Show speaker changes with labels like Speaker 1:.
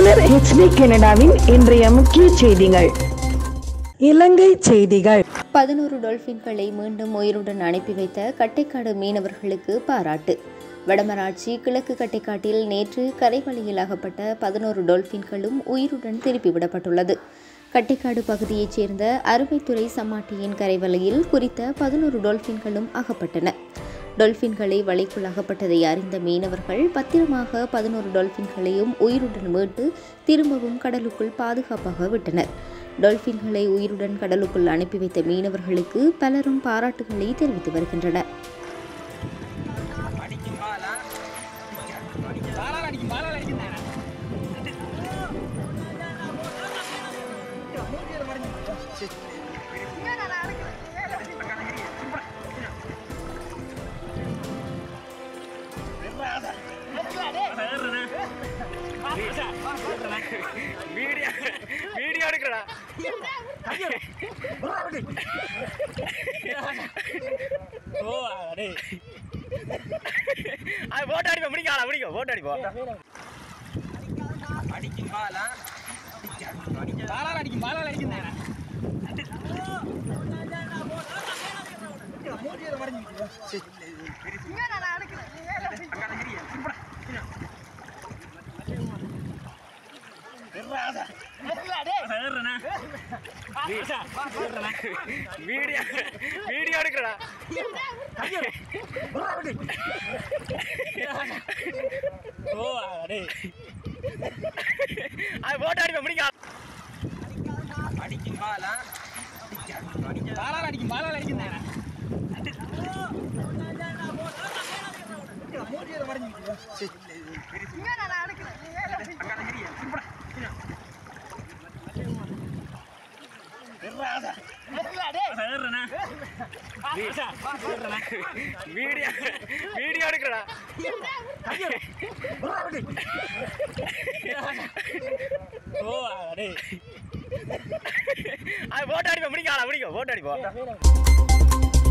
Speaker 1: தமிழர் ஹெச்டி கனடாவின் இன்றைய முக்கிய செய்திகள் இலங்கை செய்திகள்
Speaker 2: பதினோரு டொல்பின்களை மீண்டும் உயிருடன் அனுப்பி வைத்த கட்டைக்காடு மீனவர்களுக்கு பாராட்டு வடமராட்சி கிழக்கு கட்டைக்காட்டில் நேற்று கரைவழியில் அகப்பட்ட பதினோரு டொல்பின்களும் உயிருடன் திருப்பி விடப்பட்டுள்ளது கட்டைக்காடு பகுதியைச் சேர்ந்த அருமைத்துறை சம்மாட்டியின் கரைவலையில் குறித்த பதினோரு டொல்பின்களும் அகப்பட்டன டொல்பின்களை வலைக்குள் அகப்பட்டதை அறிந்த மீனவர்கள் பத்திரமாக பதினோரு டொல்பின்களையும் உயிருடன் மீட்டு திரும்பவும் கடலுக்குள் பாதுகாப்பாக விட்டனர் டொல்பின்களை உயிருடன் கடலுக்குள் அனுப்பி வைத்த மீனவர்களுக்கு பலரும் பாராட்டுகளை தெரிவித்து வருகின்றனர்
Speaker 3: வீடியோ வீடியோ எடுக்கடா ஓ அடே அது போட்டோ அடிப்போம் முடிக்காளா முடிக்கும் போட்டோ அடிப்போம் அடிக்கும் பாலா பாலால் அடிக்கும் பாலால் அடிக்கும் தானே வீடியோ வீடியோ எடுக்கடா ஓ அடே அது போட்டோ அடிப்போம் முடிக்காளா அடிக்கும் பாலா பாலால் அடிக்கும் பாலால் அடிக்கும் தானே வீடியோ வீடியோ எடுக்கடா ஓ அடே அது போட்டோ அடிப்போம் முடிக்காளா முடிக்கும் போட்டோ அடிப்போம்